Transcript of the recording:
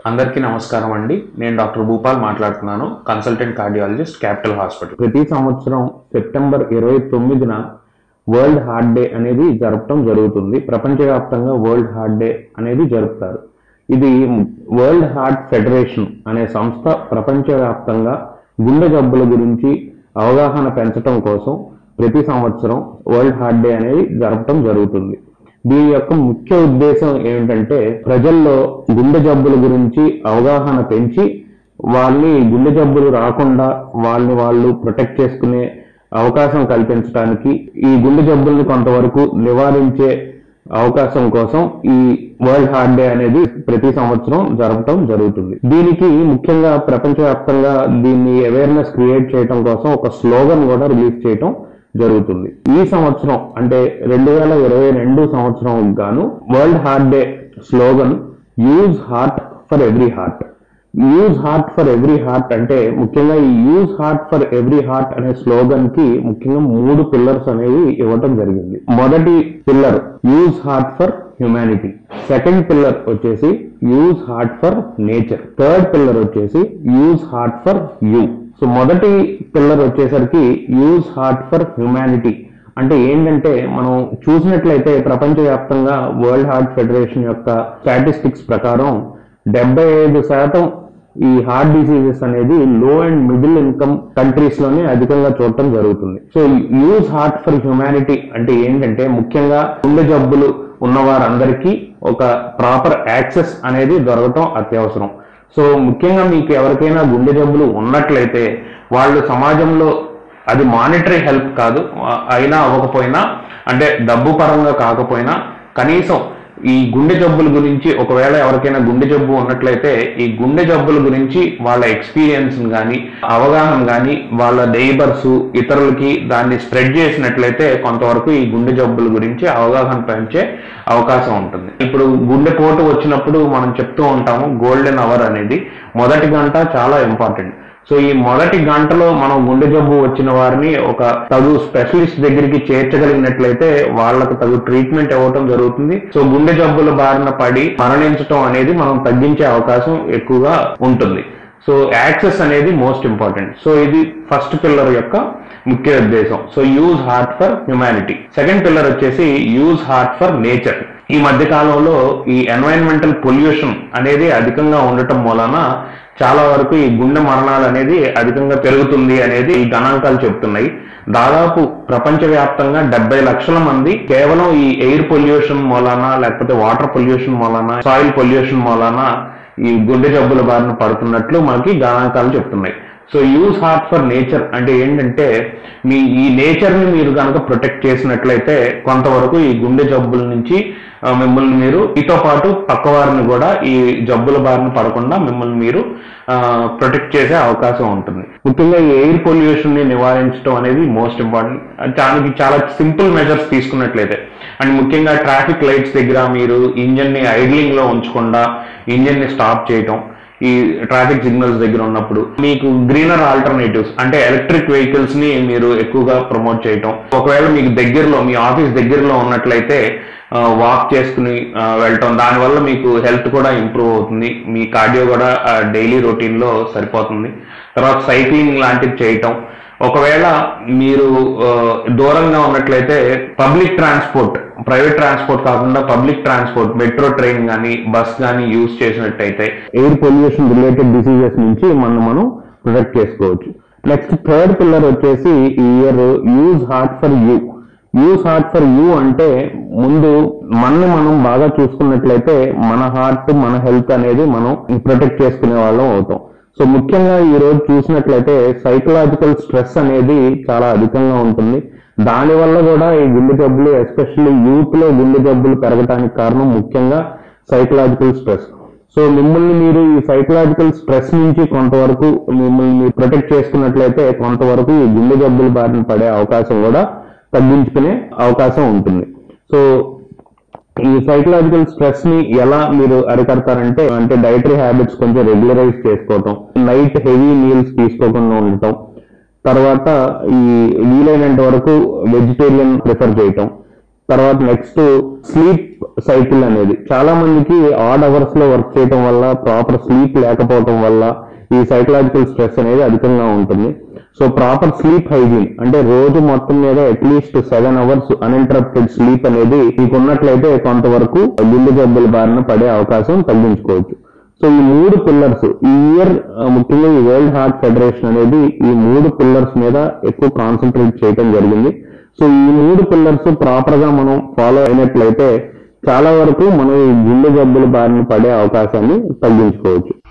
అందరికీ నమస్కారం అండి నేను డాక్టర్ భూపాల్ మాట్లాడుతున్నాను కన్సల్టెంట్ కార్డియాలజిస్ట్ క్యాపిటల్ హాస్పిటల్ ప్రతి సంవత్సరం సెప్టెంబర్ ఇరవై తొమ్మిదిన వరల్డ్ హార్ట్ డే అనేది జరపడం జరుగుతుంది ప్రపంచవ్యాప్తంగా వరల్డ్ హార్ట్ డే అనేది జరుపుతారు ఇది వరల్డ్ హార్ట్ ఫెడరేషన్ అనే సంస్థ ప్రపంచవ్యాప్తంగా గుండె జబ్బుల గురించి అవగాహన పెంచడం కోసం ప్రతి సంవత్సరం వరల్డ్ హార్ట్ డే అనేది జరపడం జరుగుతుంది దీని యొక్క ముఖ్య ఉద్దేశం ఏమిటంటే ప్రజల్లో గుండె జబ్బుల గురించి అవగాహన పెంచి వాళ్ళని గుండె జబ్బులు రాకుండా వాళ్ళని వాళ్ళు ప్రొటెక్ట్ చేసుకునే అవకాశం కల్పించడానికి ఈ గుండె జబ్బుల్ని కొంతవరకు నివారించే అవకాశం కోసం ఈ వరల్డ్ హార్ట్ డే అనేది ప్రతి సంవత్సరం జరపడం జరుగుతుంది దీనికి ముఖ్యంగా ప్రపంచవ్యాప్తంగా దీన్ని అవేర్నెస్ క్రియేట్ చేయడం కోసం ఒక స్లోగన్ కూడా రిలీజ్ చేయడం జరుగుతుంది ఈ సంవత్సరం అంటే రెండు వేల ఇరవై రెండు సంవత్సరం గాను world heart day slogan use heart for every heart use heart for every heart అంటే ముఖ్యంగా ఈ use heart for every heart అనే స్లోగన్ కి ముఖ్యంగా మూడు పిల్లర్స్ అనేవి ఇవ్వటం జరిగింది మొదటి pillar use heart for humanity second pillar వచ్చేసి use heart for nature third pillar వచ్చేసి use heart for you so మొదటి పిల్లర్ వచ్చేసరికి యూజ్ హార్ట్ ఫర్ హ్యుమానిటీ అంటే ఏంటంటే మనం చూసినట్లయితే ప్రపంచవ్యాప్తంగా వరల్డ్ హార్ట్ ఫెడరేషన్ యొక్క స్టాటిస్టిక్స్ ప్రకారం డెబ్బై ఐదు శాతం ఈ హార్ట్ డిసీజెస్ అనేది లో అండ్ మిడిల్ ఇన్కమ్ కంట్రీస్ లోనే అధికంగా చూడటం జరుగుతుంది so use heart for humanity అంటే ఏంటంటే ముఖ్యంగా గుండె జబ్బులు ఉన్న వారందరికీ ఒక ప్రాపర్ యాక్సెస్ అనేది దొరకటం అత్యవసరం సో ముఖ్యంగా మీకు ఎవరికైనా గుండె జబ్బులు ఉన్నట్లయితే వాళ్ళు సమాజంలో అది మానిటరీ హెల్ప్ కాదు ఆ- అయినా అవ్వకపోయినా అంటే డబ్బు పరంగా కాకపోయినా కనీసం ఈ గుండె జబ్బుల గురించి ఒకవేళ ఎవరికైనా గుండె జబ్బు ఉన్నట్లయితే ఈ గుండె జబ్బుల గురించి వాళ్ళ ఎక్స్పీరియన్స్ కానీ అవగాహన కానీ వాళ్ళ నైబర్స్ ఇతరులకి దాన్ని స్ప్రెడ్ చేసినట్లయితే కొంతవరకు ఈ గుండె జబ్బుల గురించి అవగాహన పెంచే అవకాశం ఉంటుంది ఇప్పుడు గుండె పోటు వచ్చినప్పుడు మనం చెప్తూ ఉంటాము గోల్డెన్ అవర్ అనేది మొదటి గంట చాలా ఇంపార్టెంట్ సో ఈ మొదటి గంటలో మనం గుండె జబ్బు వచ్చిన వారిని ఒక తగు స్పెషలిస్ట్ దగ్గరికి చేర్చగలిగినట్లయితే వాళ్ళకు తగు ట్రీట్మెంట్ ఇవ్వటం జరుగుతుంది సో గుండె జబ్బుల బారిన పడి మరణించటం అనేది మనం తగ్గించే అవకాశం ఎక్కువగా ఉంటుంది సో యాక్సెస్ అనేది మోస్ట్ ఇంపార్టెంట్ సో ఇది ఫస్ట్ పిల్లర్ యొక్క ముఖ్య ఉద్దేశం so use heart for humanity second pillar వచ్చేసి యూజ్ హార్ట్ ఫర్ నేచర్ ఈ మధ్య కాలంలో ఈ ఎన్వైరన్మెంటల్ పొల్యూషన్ అనేది అధికంగా ఉండటం మూలన చాలా వరకు ఈ గుండె మరణాలు అనేది అధికంగా పెరుగుతుంది అనేది ఈ గణాంకాలు చెప్తున్నాయి దాదాపు ప్రపంచవ్యాప్తంగా డెబ్బై లక్షల మంది కేవలం ఈ ఎయిర్ పొల్యూషన్ మూలాన లేకపోతే వాటర్ పొల్యూషన్ మూలాన సాయిల్ పొల్యూషన్ మూలాన ఈ గుండె జబ్బుల బారిన పడుతున్నట్లు మనకి గణాంకాలు చెప్తున్నాయి so use heart for nature అంటే ఏంటంటే మీ ఈ నేచర్ ని మీరు కనుక ప్రొటెక్ట్ చేసినట్లయితే కొంతవరకు ఈ గుండె జబ్బుల నుంచి ఆ, మిమ్మల్ని మీరు మీతో పాటు పక్క వారిని కూడా ఈ జబ్బుల బారిన పడకుండా మిమ్మల్ని మీరు ప్రొటెక్ట్ చేసే అవకాశం ఉంటుంది ముఖ్యంగా ఈ ఎయిర్ పొల్యూషన్ ని నివారించడం అనేది మోస్ట్ ఇంపార్టెంట్ దానికి చాలా సింపుల్ మెజర్స్ తీసుకున్నట్లయితే అండ్ ముఖ్యంగా ట్రాఫిక్ లైట్స్ దగ్గర మీరు ఇంజన్ ని ఐడ్లింగ్ లో ఉంచకుండా ఇంజన్ ని స్టాప్ చేయటం ఈ ట్రాఫిక్ సిగ్నల్స్ దగ్గర ఉన్నప్పుడు మీకు గ్రీనర్ ఆల్టర్నేటివ్స్ అంటే ఎలక్ట్రిక్ వెహికల్స్ ని మీరు ఎక్కువగా ప్రమోట్ చేయటం ఒకవేళ మీకు దగ్గరలో మీ ఆఫీస్ దగ్గరలో ఉన్నట్లయితే వాక్ చేసుకుని ఆ, వెళ్ళటం దానివల్ల మీకు హెల్త్ కూడా ఇంప్రూవ్ అవుతుంది మీ కార్డియో కూడా డైలీ రొటీన్ లో సరిపోతుంది తర్వాత సైక్లింగ్ లాంటివి చేయటం ఒకవేళ మీరు ఆ, దూరంగా ఉన్నట్లయితే పబ్లిక్ ట్రాన్స్పోర్ట్ ప్రైవేట్ ట్రాన్స్పోర్ట్ కాకుండా పబ్లిక్ ట్రాన్స్పోర్ట్ మెట్రో ట్రైన్ కానీ బస్ కానీ యూజ్ చేసినట్టయితే ఎయిర్ పొల్యూషన్ రిలేటెడ్ డిసీజెస్ నుంచి మనం మనం ప్రొటెక్ట్ చేసుకోవచ్చు నెక్స్ట్ థర్డ్ పిల్లర్ వచ్చేసి ఈ year use heart for you use heart for you అంటే ముందు మనని మనం బాగా చూసుకున్నట్లయితే మన హార్ట్ మన హెల్త్ అనేది మనం ప్రొటెక్ట్ చేసుకునే వాళ్ళం అవుతాం సో ముఖ్యంగా ఈ రోజు చూసినట్లయితే సైకలాజికల్ స్ట్రెస్ అనేది చాలా అధికంగా ఉంటుంది దాని వల్ల కూడా ఈ గుండె జబ్బులు ఎస్పెషల్లీ యూత్ లో గుండె జబ్బులు పెరగడానికి కారణం ముఖ్యంగా సైకలాజికల్ స్ట్రెస్ సో మిమ్మల్ని మీరు ఈ సైకలాజికల్ స్ట్రెస్ నుంచి కొంతవరకు మిమ్మల్ని మీరు ప్రొటెక్ట్ చేసుకున్నట్లయితే కొంతవరకు ఈ గుండె జబ్బుల బారిన పడే అవకాశం కూడా తగ్గించుకునే అవకాశం ఉంటుంది సో ఈ సైకలాజికల్ స్ట్రెస్ ని ఎలా మీరు అరికడతారంటే అంటే డైటరీ హ్యాబిట్స్ కొంచెం రెగ్యులరైజ్ చేసుకోవటం నైట్ హెవీ మీల్స్ తీసుకోకుండా ఉండటం తర్వాత ఈ వీలైనంత వరకు వెజిటేరియన్ ప్రిఫర్ చేయటం తర్వాత నెక్స్ట్ స్లీప్ సైకిల్ అనేది చాలా మందికి ఆడ్ అవర్స్ లో వర్క్ చేయడం వల్ల ప్రాపర్ స్లీప్ లేకపోవడం వల్ల ఈ సైకలాజికల్ స్ట్రెస్ అనేది అధికంగా ఉంటుంది సో ప్రాపర్ స్లీప్ హైజీన్ అంటే రోజు మొత్తం మీద at least seven hours uninterrupted sleep అనేది మీకు ఉన్నట్లయితే కొంతవరకు గుండె జబ్బుల బారిన పడే అవకాశం తగ్గించుకోవచ్చు సో ఈ మూడు పిల్లర్స్ ఈ ఇయర్ ముఖ్యంగా ఈ వరల్డ్ హార్ట్ ఫెడరేషన్ అనేది ఈ మూడు పిల్లర్స్ మీద ఎక్కువ కాన్సన్ట్రేట్ చేయడం జరిగింది సో ఈ మూడు పిల్లర్స్ ప్రాపర్ గా మనం ఫాలో అయినట్లయితే చాలా వరకు మనం ఈ గుండె జబ్బుల బారిన పడే అవకాశాన్ని తగ్గించుకోవచ్చు